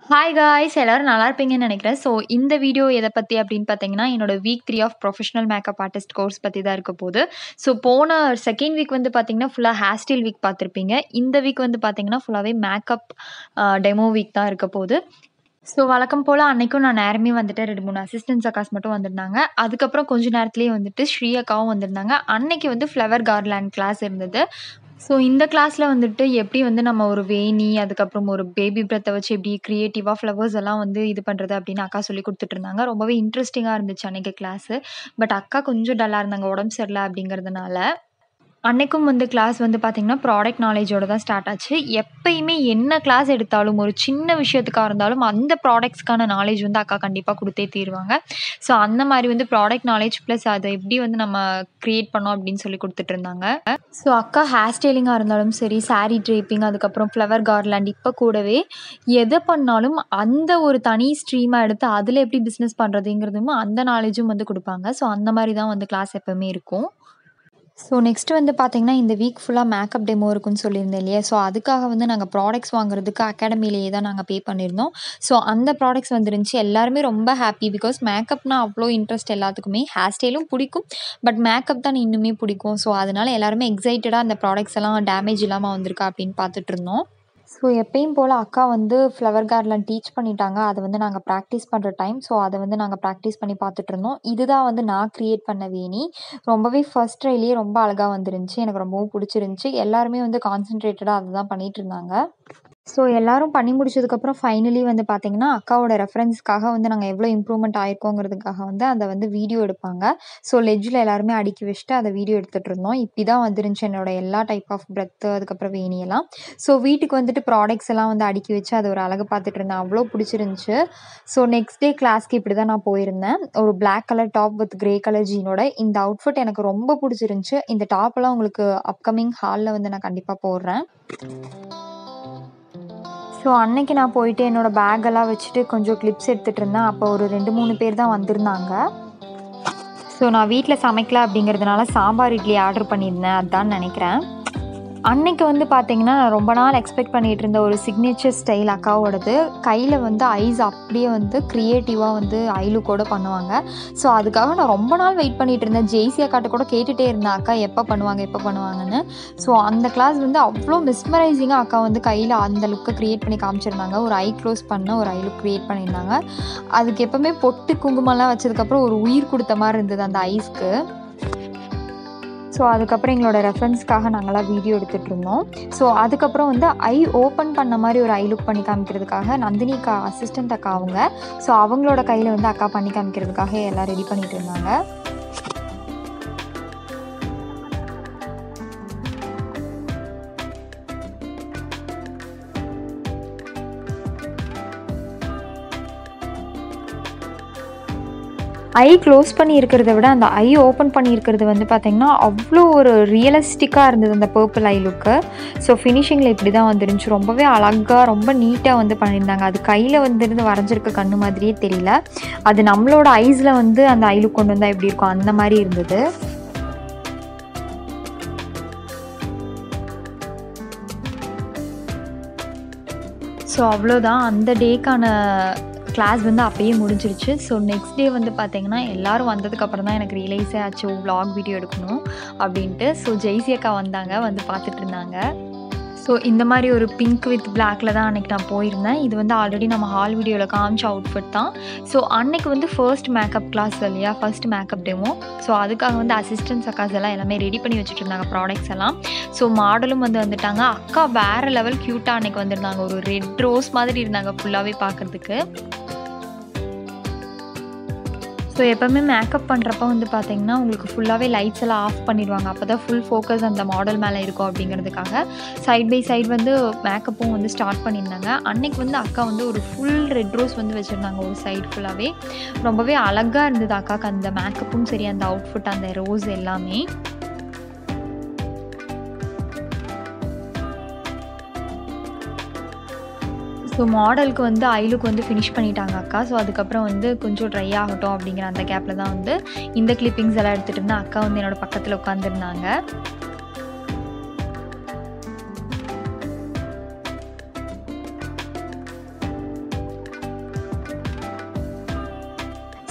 Hi guys எல்லாரும் நல்லா இருப்பீங்கன்னு நினைக்கிறேன். ஸோ இந்த வீடியோ எத பத்தி அப்படின்னு பார்த்தீங்கன்னா, என்னோட week 3 of professional makeup artist course பத்தி தான் இருக்க போது. ஸோ போன செகண்ட் வீக் வந்து பார்த்தீங்கன்னா, ஃபுல்லா ஹேர் ஸ்டைல் வீக் பார்த்துருப்பீங்க. இந்த வீக் வந்து பார்த்தீங்கன்னா, ஃபுல்லாவே மேக்கப் அ டெமோ வீக் தான் இருக்க போது. ஸோ வழக்கம் போல அன்னைக்கும் நான் நேரமே வந்துட்டேன். 2, 3 அசிஸ்டன்ட்ஸ் அக்காஸ் மட்டும் வந்திருந்தாங்க. அதுக்கப்புறம் கொஞ்ச நேரத்திலேயே வந்துட்டு ஸ்ரீ அக்காவும் வந்திருந்தாங்க. அன்னைக்கு வந்து ஃப்ளவர் கார்லாண்ட் கிளாஸ் இருந்தது. ஸோ இந்த கிளாஸ்ல வந்துட்டு எப்படி வந்து நம்ம ஒரு வேணி, அதுக்கப்புறம் ஒரு பேபி பிரெத்த வச்சு எப்படி கிரியேட்டிவா ஃப்ளவர்ஸ் எல்லாம் வந்து இது பண்றது அப்படின்னு அக்கா சொல்லிக் குடுத்துட்டு இருந்தாங்க. ரொம்பவே இன்ட்ரெஸ்டிங்கா இருந்துச்சு அன்னைக்கு கிளாஸு. பட் அக்கா கொஞ்சம் டல்லா இருந்தாங்க. உடம்பு சரியில்ல அப்படிங்கிறதுனால. அன்னைக்கும் வந்து கிளாஸ் வந்து பார்த்தீங்கன்னா, ப்ராடக்ட் நாலேட்ஜோட தான் ஸ்டார்ட் ஆச்சு. எப்பயுமே என்ன கிளாஸ் எடுத்தாலும், ஒரு சின்ன விஷயத்துக்கா இருந்தாலும் அந்த ப்ராடக்ட்ஸ்க்கான நாலேட்ஜ் வந்து அக்கா கண்டிப்பா குடுத்தே தீருவாங்க. ஸோ அந்த மாரி வந்து ப்ராடக்ட் நாலேட்ஜ் பிளஸ் அத எப்படி வந்து நம்ம கிரியேட் பண்ணோம் அப்படின்னு சொல்லிக் குடுத்துட்டு இருந்தாங்க. ஸோ அக்கா ஹேர் ஸ்டைலிங்கா இருந்தாலும் சரி, சாரி ட்ரேப்பிங், அதுக்கப்புறம் ஃப்ளவர் கார்லாண்ட் இப்ப கூடவே எத பண்ணாலும் அந்த ஒரு தனி ஸ்ட்ரீமா எடுத்து அதில எப்படி பிசினஸ் பண்றதுங்கிறதும் அந்த நாலேட்ஜும் வந்து குடுப்பாங்க. ஸோ அந்த மாரி தான் வந்து கிளாஸ் எப்பவுமே இருக்கும். ஸோ நெக்ஸ்ட் வந்து பார்த்தீங்கன்னா, இந்த வீக் ஃபுல்லா மேக்கப் டெமோ இருக்குன்னு சொல்லியிருந்தேன் இல்லையா? ஸோ அதுக்காக வந்து நாங்க ப்ராடக்ட்ஸ் வாங்குறதுக்கு அகாடமிலேயே தான் நாங்க பே பண்ணியிருந்தோம். ஸோ அந்த ப்ராடக்ட்ஸ் வந்துருந்துச்சு. எல்லாருமே ரொம்ப ஹேப்பி. பிகாஸ் மேக்கப்னா அவ்ளோ இன்ட்ரெஸ்ட் எல்லாத்துக்குமே. ஹேர் ஸ்டைலும் புடிக்கும். பட் மேக்கப் தான் இன்னுமே புடிக்கும். ஸோ அதனால எல்லாருமே எக்ஸைட்டடா அந்த ப்ராடக்ட்ஸ் எல்லாம் டேமேஜ் இல்லாம வந்திருக்கா அப்படின்னு பார்த்துட்டுருந்தோம். ஸோ எப்பயும் போல அக்கா வந்து ஃப்ளவர் கார்லாண்ட் டீச் பண்ணிட்டாங்க. அத வந்து நாங்க பிராக்டிஸ் பண்ற டைம். ஸோ அத வந்து நாங்க பிராக்டிஸ் பண்ணி பார்த்துட்டுருந்தோம். இதுதான் வந்து நான் கிரியேட் பண்ண வேணி. ரொம்பவே ஃபர்ஸ்ட் ட்ரைலயே ரொம்ப அழகா வந்துருந்துச்சு. எனக்கு ரொம்பவும் புடிச்சிருந்துச்சு. எல்லாருமே வந்து கான்சன்ட்ரேட்டடா அதுதான் பண்ணிட்டுருந்தாங்க. ஸோ எல்லாரும் பண்ணி முடிச்சதுக்கப்புறம் ஃபைனலி வந்து பார்த்தீங்கன்னா, அக்காவோட ரெஃபரன்ஸ்க்காக வந்து நாங்க எவ்வளோ இம்ப்ரூவ்மென்ட் ஆயிருக்கோங்கிறதுக்காக வந்து அத வந்து வீடியோ எடுப்பாங்க. ஸோ லெட்ஜ்ல எல்லாருமே அடுக்கி வச்சுட்டு அத வீடியோ எடுத்துட்டுருந்தோம். இப்படி தான் வந்துருந்துச்சு என்னோட எல்லா டைப் ஆஃப் பிரெத் அதுக்கப்புறம் வேணி எல்லாம். ஸோ வீட்டுக்கு வந்துட்டு ப்ராடக்ட்ஸ் எல்லாம் வந்து அடுக்கி வச்சு அது ஒரு அழகு பார்த்துட்டுருந்தேன். அவ்ளோ புடிச்சிருந்துச்சு. ஸோ நெக்ஸ்ட் டே கிளாஸ்க்கு இப்படி தான் நான் போயிருந்தேன். ஒரு black colour top with grey colour ஜீனோட. இந்த அவுட்ஃபிட் எனக்கு ரொம்ப புடிச்சிருந்துச்சு. இந்த டாப்லாம் உங்களுக்கு அப்கமிங் ஹால்ல வந்து நான் கண்டிப்பா போடுறேன். ஸோ அன்னைக்கு நான் போயிட்டு என்னோட பேக் எல்லாம் வச்சுட்டு கொஞ்சம் கிளிப்ஸ் எடுத்துட்டு இருந்தேன். அப்போ ஒரு 2, 3 பேர் தான் வந்திருந்தாங்க. ஸோ நான் வீட்ல சமைக்கல அப்படிங்கிறதுனால சாம்பார் இட்லி ஆர்டர் பண்ணியிருந்தேன். அதான்னு நெனைக்கிறேன். அன்னைக்கு வந்து பார்த்தீங்கன்னா, நான் ரொம்ப நாள் எக்ஸ்பெக்ட் பண்ணிட்டு இருந்த ஒரு சிக்னேச்சர் ஸ்டைல் அக்காவோடது. கையில வந்து ஐஸ் அப்படியே வந்து கிரியேட்டிவா வந்து ஐ லுக்கோட பண்ணுவாங்க. ஸோ அதுக்காக நான் ரொம்ப நாள் வெயிட் பண்ணிட்டு இருந்தேன். ஜெய்சி அக்காட்ட கூட கேட்டுட்டே இருந்தேன். அக்கா எப்ப பண்ணுவாங்க எப்ப பண்ணுவாங்கன்னு. ஸோ அந்த கிளாஸ் வந்து அவ்ளோ மெஸ்மரைசிங்கா அக்கா வந்து கையில அந்த லுக்க கிரியேட் பண்ணி காமிச்சிருந்தாங்க. ஒரு ஐ க்ளோஸ் பண்ண ஒரு ஐ லுக் கிரியேட் பண்ணியிருந்தாங்க. அதுக்கு எப்பவுமே பொட்டு, குங்குமம்லாம் வச்சதுக்கப்புறம் ஒரு உயிர் குடுத்த மாரி இருந்தது அந்த ஐஸ்க்கு. ஸோ அதுக்கப்புறம் எங்களோட ரெஃபரன்ஸ்க்காக நாங்கலாம் வீடியோ எடுத்துட்டுருந்தோம். ஸோ அதுக்கப்புறம் வந்து ஐ ஓப்பன் பண்ண மாரி ஒரு ஐ லுக் பண்ணி காமிக்கிறதுக்காக நந்தினி அக்கா அசிஸ்டன்ட் அக்கா அவங்க. ஸோ அவங்களோட கையில வந்து அக்கா பண்ணி காமிக்கிறதுக்காக எல்லாம் ரெடி பண்ணிட்டு இருந்தாங்க. ஐ க்ளோஸ் பண்ணி இருக்கிறத விட அந்த ஐ ஓப்பன் பண்ணி இருக்கிறது வந்து பார்த்தீங்கன்னா, அவ்ளோ ஒரு ரியலிஸ்டிக்கா இருந்தது அந்த பர்பிள் ஐ லுக்கு. ஸோ ஃபினிஷிங்ல இப்படி தான் வந்துருந்துச்சு. ரொம்பவே அழகா ரொம்ப நீட்டா வந்து பண்ணியிருந்தாங்க. அது கையில வந்துருந்து வரைஞ்சிருக்க கண்ணு மாதிரியே தெரியல. அது நம்மளோட ஐஸ்ல வந்து அந்த ஐ லுக் கொண்டு வந்தா எப்படி இருக்கும் அந்த மாரி இருந்தது. ஸோ அவ்வளோதான். அந்த டேக்கான கிளாஸ் வந்து அப்பயே முடிஞ்சிருச்சு. ஸோ நெக்ஸ்ட் டே வந்து பார்த்தீங்கன்னா, எல்லாரும் வந்ததுக்கப்புறம் தான் எனக்கு ரியலைஸே ஆச்சு. விளாக் வீடியோ எடுக்கணும் அப்படின்ட்டு. ஸோ ஜெய்சி அக்கா வந்தாங்க. வந்து பார்த்துட்டுருந்தாங்க. ஸோ இந்த மாரி ஒரு பிங்க் வித் பிளாக்ல தான் அன்னைக்கு நான் போயிருந்தேன். இது வந்து ஆல்ரெடி நம்ம ஹால் வீடியோல காமிச்ச அவுட்ஃபிட் தான். ஸோ அன்னைக்கு வந்து ஃபர்ஸ்ட் மேக்கப் கிளாஸ் இல்லையா? First makeup demo. ஸோ அதுக்காக வந்து அசிஸ்டன்ட்ஸ் அக்காஸ் எல்லாம் எல்லாமே ரெடி பண்ணி வச்சுட்டு இருந்தாங்க ப்ராடக்ட்ஸ் எல்லாம். ஸோ மாடலும் வந்து வந்துட்டாங்க. அக்கா வேற லெவல் கியூட்டா அன்னைக்கு வந்திருந்தாங்க. ஒரு ரெட் ரோஸ் மாதிரி இருந்தாங்க ஃபுல்லாவே பார்க்கறதுக்கு. ஸோ எப்பவுமே மேக்கப் பண்ணுறப்ப வந்து பார்த்தீங்கன்னா, உங்களுக்கு ஃபுல்லாவே லைட்ஸ் எல்லாம் ஆஃப் பண்ணிருவாங்க. அப்பதான் ஃபுல் ஃபோக்கஸ் அந்த மாடல் மேல இருக்கும் அப்படிங்கிறதுக்காக. சைட் பை சைட் வந்து மேக்கப்பும் வந்து ஸ்டார்ட் பண்ணியிருந்தாங்க. அன்னைக்கு வந்து அக்கா வந்து ஒரு ஃபுல் ரெட் ரோஸ் வந்து வச்சிருந்தாங்க ஒரு சைடு ஃபுல்லாவே. ரொம்பவே அழகா இருந்தது அக்காக்கு அந்த மேக்கப்பும் சரி, அந்த அவுட்ஃபிட், அந்த ரோஸ் எல்லாமே. ஸோ மாடலுக்கு வந்து ஐ லுக் வந்து ஃபினிஷ் பண்ணிட்டாங்க அக்கா. ஸோ அதுக்கப்புறம் வந்து கொஞ்சம் ட்ரை ஆகட்டும் அப்படிங்கிற அந்த கேப்ல தான் வந்து இந்த கிளிப்பிங்ஸ் எல்லாம் எடுத்துட்டு இருந்தேன். அக்கா வந்து என்னோட பக்கத்துல உட்காந்துருந்தாங்க.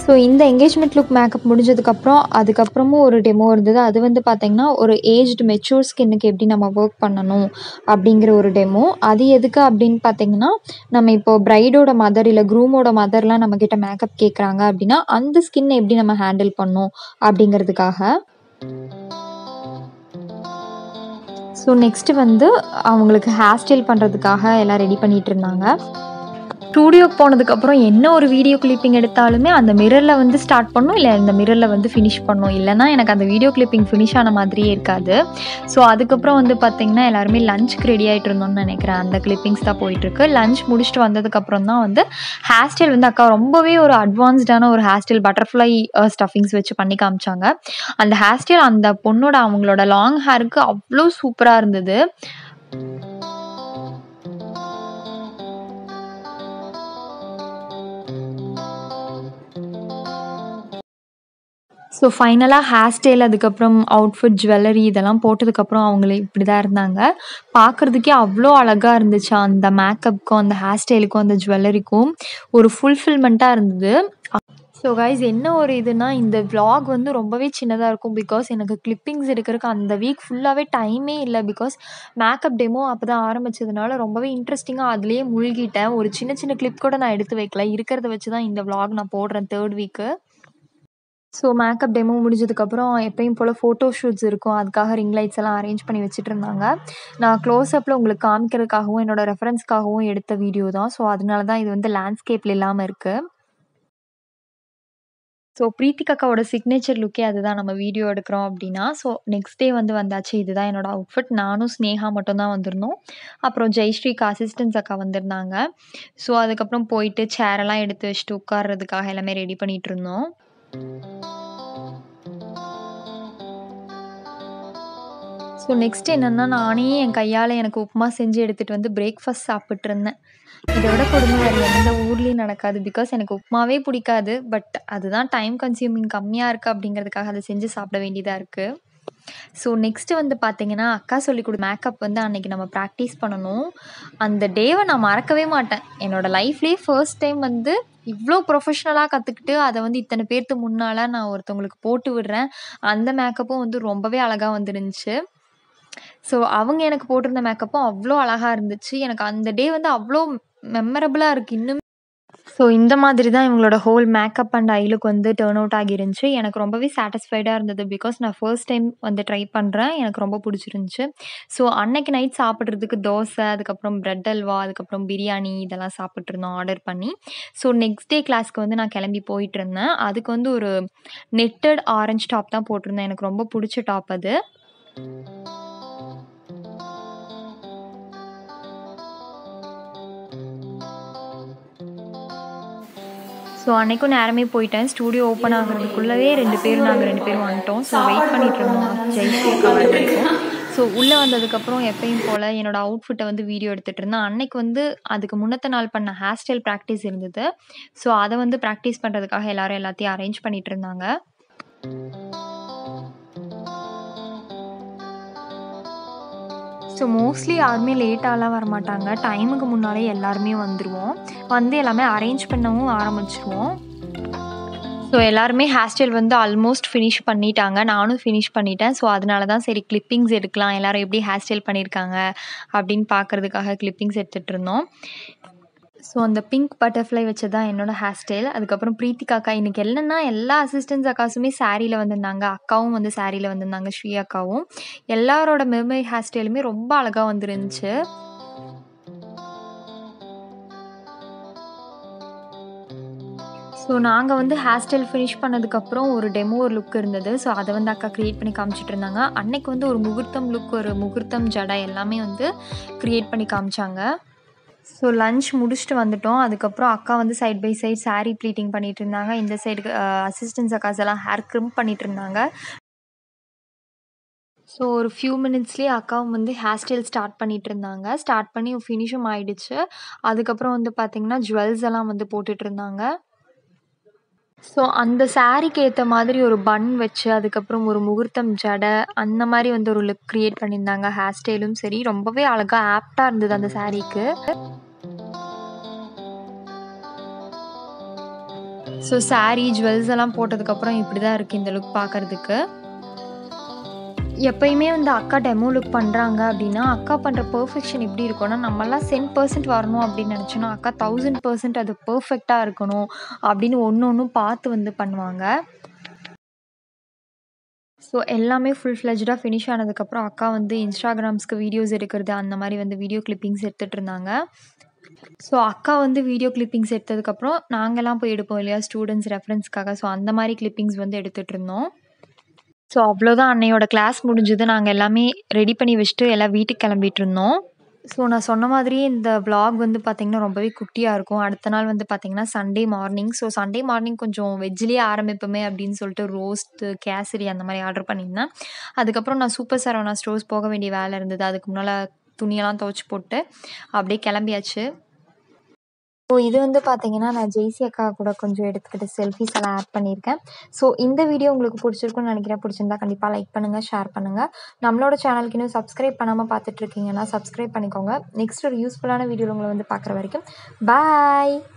ஸோ இந்த எங்கேஜ்மெண்ட் லுக் மேக்கப் முடிஞ்சதுக்கப்புறம் அதுக்கப்புறமும் ஒரு டெமோ இருந்தது அது வந்து பார்த்திங்கன்னா ஒரு ஏஜ்டு மெச்சூர் ஸ்கின்னுக்கு எப்படி நம்ம ஒர்க் பண்ணணும் அப்படிங்கிற ஒரு டெமோ அது எதுக்கு அப்படின்னு பார்த்தீங்கன்னா நம்ம இப்போ பிரைடோட மதர் இல்லை க்ரூமோட மதர்லாம் நம்மக்கிட்ட மேக்கப் கேட்குறாங்க அப்படின்னா அந்த ஸ்கின்னை எப்படி நம்ம ஹேண்டில் பண்ணணும் அப்படிங்கிறதுக்காக ஸோ நெக்ஸ்ட்டு வந்து அவங்களுக்கு ஹேர் ஸ்டைல் பண்ணுறதுக்காக எல்லாம் ரெடி பண்ணிகிட்டு இருந்தாங்க ஸ்டூடியோக்கு போனதுக்கப்புறம் என்ன ஒரு வீடியோ கிளிப்பிங் எடுத்தாலுமே அந்த மிரரில் வந்து ஸ்டார்ட் பண்ணும் இல்லை இந்த மிரரில் வந்து ஃபினிஷ் பண்ணும் இல்லைனா எனக்கு அந்த வீடியோ கிளிப்பிங் ஃபினிஷ் ஆன மாதிரியே இருக்காது ஸோ அதுக்கப்புறம் வந்து பார்த்திங்கன்னா எல்லாருமே லஞ்சுக்கு ரெடி ஆகிட்டு இருந்தோம்னு நினைக்கிறேன் அந்த கிளிப்பிங்ஸ் தான் போயிட்டுருக்கு லஞ்ச் முடிச்சுட்டு வந்ததுக்கப்புறம் தான் வந்து ஹேர் ஸ்டைல் வந்து அக்கா ரொம்பவே ஒரு அட்வான்ஸ்டான ஒரு ஹேர் ஸ்டைல் பட்டர்ஃப்ளை ஸ்டஃபிங்ஸ் வச்சு பண்ணி காமிச்சாங்க அந்த ஹேர் ஸ்டைல் அந்த பொண்ணோட அவங்களோட லாங் ஹேருக்கு அவ்வளோ சூப்பராக இருந்தது ஸோ ஃபைனலாக ஹேர் ஸ்டைல் அதுக்கப்புறம் அவுட்ஃபிட் ஜுவல்லரி இதெல்லாம் போட்டதுக்கப்புறம் அவங்களே இப்படி தான் இருந்தாங்க பார்க்குறதுக்கே அவ்வளோ அழகாக இருந்துச்சு அந்த மேக்கப்புக்கும் அந்த ஹேர் ஸ்டைலுக்கும் அந்த ஜுவல்லரிக்கும் ஒரு ஃபுல்ஃபில்மெண்ட்டாக இருந்தது ஸோ கைஸ் என்ன ஒரு இதுனா இந்த vlog வந்து ரொம்பவே சின்னதாக இருக்கும் பிகாஸ் எனக்கு கிளிப்பிங்ஸ் எடுக்கிறதுக்கு அந்த வீக் ஃபுல்லாகவே டைமே இல்லை பிகாஸ் மேக்கப் டெமோ அப்போ தான் ஆரம்பிச்சதுனால ரொம்பவே இன்ட்ரெஸ்டிங்காக அதுலேயே முழுகிட்டேன் ஒரு சின்ன சின்ன கிளிப் கூட நான் எடுத்து வைக்கல இருக்கிறத வச்சு தான் இந்த vlog நான் போடுறேன் third week so makeup demo முடிஞ்சதுக்கப்புறம் எப்பயும் போல் ஃபோட்டோ ஷூட்ஸ் இருக்கும் அதுக்காக ரிங் லைட்ஸ் எல்லாம் அரேஞ்ச் பண்ணி வச்சுட்டு இருந்தாங்க நான் க்ளோஸ்அப்பில் உங்களுக்கு காமிக்கிறதுக்காகவும் என்னோட ரெஃபரன்ஸ்க்காகவும் எடுத்த வீடியோ தான் ஸோ அதனால தான் இது வந்து லேண்ட்ஸ்கேப்பில் இல்லாமல் இருக்குது ஸோ பிரீத்திக் அக்காவோட சிக்னேச்சர் லுக்கே அதுதான் நம்ம வீடியோ எடுக்கிறோம் அப்படின்னா ஸோ நெக்ஸ்ட் டே வந்து வந்தாச்சு இதுதான் என்னோட அவுட்ஃபிட் நானும் ஸ்னேகா மட்டும் தான் வந்திருந்தோம் அப்புறம் ஜெயஸ்ரீக்கு அசிஸ்டன்ஸ் அக்கா வந்திருந்தாங்க ஸோ அதுக்கப்புறம் போயிட்டு சேரெல்லாம் எடுத்து வச்சுட்டு உட்கார்றதுக்காக எல்லாமே ரெடி பண்ணிட்டு இருந்தோம் ஸோ நெக்ஸ்ட் என்னென்னா நானே என் கையால் எனக்கு உப்புமா செஞ்சு எடுத்துகிட்டு வந்து பிரேக்ஃபாஸ்ட் சாப்பிட்டு இருந்தேன் இதை விட கொடுமை வேறு எந்த ஊர்லேயும் நடக்காது பிகாஸ் எனக்கு உப்புமாவே பிடிக்காது பட் அதுதான் டைம் கன்சியூமிங் கம்மியாக இருக்குது அப்படிங்கிறதுக்காக அதை செஞ்சு சாப்பிட வேண்டியதாக இருக்குது ஸோ நெக்ஸ்ட்டு வந்து பார்த்தீங்கன்னா அக்கா சொல்லி கொடு மேக்கப் வந்து அன்னைக்கு நம்ம ப்ராக்டிஸ் பண்ணணும் அந்த டேவை நான் மறக்கவே மாட்டேன் என்னோட லைஃப்லேயே ஃபர்ஸ்ட் டைம் வந்து இவ்வளோ ப்ரொஃபஷ்னலாக கற்றுக்கிட்டு அதை வந்து இத்தனை பேர்த்து முன்னால் நான் ஒருத்தவங்களுக்கு போட்டு விடுறேன் அந்த மேக்கப்பும் வந்து ரொம்பவே அழகாக வந்துருந்துச்சு ஸோ அவங்க எனக்கு போட்டிருந்த மேக்கப்பும் அவ்வளோ அழகாக இருந்துச்சு எனக்கு அந்த டே வந்து அவ்வளோ மெமரபுளாக இருக்குது இன்னும் ஸோ இந்த மாதிரி தான் இவங்களோட ஹோல் மேக்கப் அண்ட் ஐலுக்கு வந்து டேர்ன் அவுட் ஆகிருந்துச்சு எனக்கு ரொம்பவே சாட்டிஸ்ஃபைடாக இருந்தது பிகாஸ் நான் ஃபர்ஸ்ட் டைம் வந்து ட்ரை பண்ணுறேன் எனக்கு ரொம்ப பிடிச்சிருந்துச்சு ஸோ அன்னைக்கு நைட் சாப்பிட்றதுக்கு தோசை அதுக்கப்புறம் பிரெட் அல்வா அதுக்கப்புறம் பிரியாணி இதெல்லாம் சாப்பிட்ருந்தோம் ஆர்டர் பண்ணி ஸோ நெக்ஸ்ட் டே கிளாஸ்க்கு வந்து நான் கிளம்பி போயிட்டு இருந்தேன் அதுக்கு வந்து ஒரு நெட்டட் ஆரஞ்ச் டாப் தான் போட்டிருந்தேன் எனக்கு ரொம்ப பிடிச்ச டாப் அது ஸோ அன்னைக்கும் நேரமே போயிட்டேன் ஸ்டூடியோ ஓப்பன் ஆகிறதுக்குள்ளவே ரெண்டு பேரும் நாங்கள் ரெண்டு பேரும் வந்துட்டோம் ஸோ வெயிட் பண்ணிட்டு இருந்தோம் ஜெய்ஸ்ரீ கவர் வரைக்கும் ஸோ உள்ளே வந்ததுக்கப்புறம் எப்பயும் போல் என்னோட அவுட்ஃபிட்டை வந்து வீடியோ எடுத்துகிட்டு இருந்தேன் அன்னைக்கு வந்து அதுக்கு முன்னத்த நாள் பண்ண ஹேர் ஸ்டைல் ப்ராக்டிஸ் இருந்தது ஸோ அதை வந்து ப்ராக்டிஸ் பண்ணுறதுக்காக எல்லாரும் எல்லாத்தையும் அரேஞ்ச் பண்ணிட்டு இருந்தாங்க ஸோ மோஸ்ட்லி யாருமே லேட்டாலாம் வரமாட்டாங்க டைமுக்கு முன்னாலே எல்லாருமே வந்துடுவோம் வந்து எல்லாமே அரேஞ்ச் பண்ணவும் ஆரம்பிச்சிருவோம் ஸோ எல்லாருமே ஹேர் ஸ்டைல் வந்து ஆல்மோஸ்ட் ஃபினிஷ் பண்ணிட்டாங்க நானும் ஃபினிஷ் பண்ணிட்டேன் ஸோ அதனால தான் சரி கிளிப்பிங்ஸ் எடுக்கலாம் எல்லாரும் எப்படி ஹேர் ஸ்டைல் பண்ணியிருக்காங்க அப்படின்னு பார்க்குறதுக்காக கிளிப்பிங்ஸ் எடுத்துகிட்டு இருந்தோம் ஸோ அந்த பிங்க் பட்டர்ஃப்ளை வச்சது தான் என்னோடய ஹேர் ஸ்டைல் அதுக்கப்புறம் பிரீத்திகா அக்கா இன்றைக்கி என்னென்னா எல்லா அசிஸ்டன்ஸ் அக்காஸுமே சாரியில் வந்திருந்தாங்க அக்காவும் வந்து சாரியில் வந்திருந்தாங்க ஸ்ரீ அக்காவும் எல்லாரோட மெர்மை ஹேர் ஸ்டைலுமே ரொம்ப அழகாக வந்துருந்துச்சு ஸோ நாங்கள் வந்து ஹேர் ஸ்டைல் ஃபினிஷ் பண்ணதுக்கப்புறம் ஒரு டெமோ ஒரு லுக் இருந்தது ஸோ அதை வந்து அக்கா க்ரியேட் பண்ணி காமிச்சிட்டு இருந்தாங்க அன்னைக்கு வந்து ஒரு முகூர்த்தம் லுக் ஒரு முகூர்த்தம் ஜடை எல்லாமே வந்து க்ரியேட் பண்ணி காமிச்சாங்க ஸோ லஞ்ச் முடிச்சுட்டு வந்துட்டோம் அதுக்கப்புறம் அக்கா வந்து side by side saree pleating பண்ணிட்டு இருந்தாங்க இந்த சைடு அசிஸ்டன்ஸ் அக்காஸ் எல்லாம் ஹேர் க்ரிம் பண்ணிட்டு இருந்தாங்க ஸோ ஒரு ஃபியூ மினிட்ஸ்லேயே அக்காவும் வந்து ஹேர் ஸ்டைல் ஸ்டார்ட் பண்ணிட்டு இருந்தாங்க ஸ்டார்ட் பண்ணி ஃபினிஷும் ஆயிடுச்சு அதுக்கப்புறம் வந்து பார்த்திங்கன்னா ஜுவல்ஸ் எல்லாம் வந்து போட்டுட்டு இருந்தாங்க ஸோ அந்த சாரீக்கு ஏற்ற மாதிரி ஒரு பன் வச்சு அதுக்கப்புறம் ஒரு முகூர்த்தம் ஜடை அந்த மாதிரி வந்து ஒரு லுக் க்ரியேட் பண்ணியிருந்தாங்க ஹேர் ஸ்டைலும் சரி ரொம்பவே அழகாக ஆப்டாக இருந்தது அந்த சாரீக்கு ஸோ saree ஜுவல்ஸ் எல்லாம் போட்டதுக்கப்புறம் இப்படி தான் இருக்குது இந்த லுக் பார்க்கறதுக்கு எப்பயுமே வந்து அக்கா டெமோ லுக் பண்ணுறாங்க அப்படின்னா அக்கா பண்ணுற பெர்ஃபெக்ஷன் எப்படி இருக்கும்னா நம்மலாம் சென் பர்சன்ட் வரணும் அப்படின்னு நினச்சோன்னா அக்கா தௌசண்ட் பர்சன்ட் அது பர்ஃபெக்டாக இருக்கணும் அப்படின்னு ஒன்று ஒன்றும் பார்த்து வந்து பண்ணுவாங்க ஸோ எல்லாமே ஃபுல் ஃப்ளெஜ்டாக ஃபினிஷ் ஆனதுக்கப்புறம் அக்கா வந்து இன்ஸ்டாகிராம்ஸ்க்கு வீடியோஸ் எடுக்கிறது அந்த மாதிரி வந்து வீடியோ கிளிப்பிங்ஸ் எடுத்துகிட்டு இருந்தாங்க ஸோ அக்கா வந்து வீடியோ கிளிப்பிங்ஸ் எடுத்ததுக்கப்புறம் நாங்கள்லாம் போய் எடுப்போம் இல்லையா ஸ்டூடெண்ட்ஸ் ரெஃபரன்ஸ்க்காக ஸோ அந்த மாதிரி கிளிப்பிங்ஸ் வந்து எடுத்துகிட்டு இருந்தோம் ஸோ அவ்வளோதான் அன்னையோட கிளாஸ் முடிஞ்சது நாங்கள் எல்லாமே ரெடி பண்ணி வச்சுட்டு எல்லாம் வீட்டுக்கு கிளம்பிட்டு இருந்தோம் ஸோ நான் சொன்ன மாதிரியே இந்த vlog வந்து பார்த்திங்கன்னா ரொம்பவே குட்டியாக இருக்கும் அடுத்த நாள் வந்து பார்த்திங்கன்னா Sunday morning so Sunday morning கொஞ்சம் வெஜ்லேயே ஆரம்பிப்போமே அப்படின்னு சொல்லிட்டு ரோஸ்ட்டு கேசரி அந்த மாதிரி ஆர்டர் பண்ணியிருந்தேன் அதுக்கப்புறம் நான் சூப்பர் சரவணா ஸ்டோர்ஸ் போக வேண்டிய வேலை இருந்தது அதுக்கு முன்னால் துணியெல்லாம் துவைச்சி போட்டு அப்படியே கிளம்பியாச்சு ஸோ இது வந்து பார்த்தீங்கன்னா நான் ஜெய்சி அக்கா கூட கொஞ்சம் எடுத்துக்கிட்ட செல்ஃபிஸ் எல்லாம் ஆட் பண்ணியிருக்கேன் ஸோ இந்த வீடியோ உங்களுக்கு பிடிச்சிருக்குன்னு நினைக்கிறேன் பிடிச்சிருந்தா கண்டிப்பாக லைக் பண்ணுங்கள் ஷேர் பண்ணுங்கள் நம்மளோட சேனலுக்கு இன்னும் சப்ஸ்கிரைப் பண்ணாமல் பார்த்துட்ருக்கீங்கன்னா சப்ஸ்கிரைப் பண்ணிக்கோங்க நெக்ஸ்ட் ஒரு யூஸ்ஃபுல்லான வீடியோவில் உங்களை வந்து பார்க்குற வரைக்கும் பாய்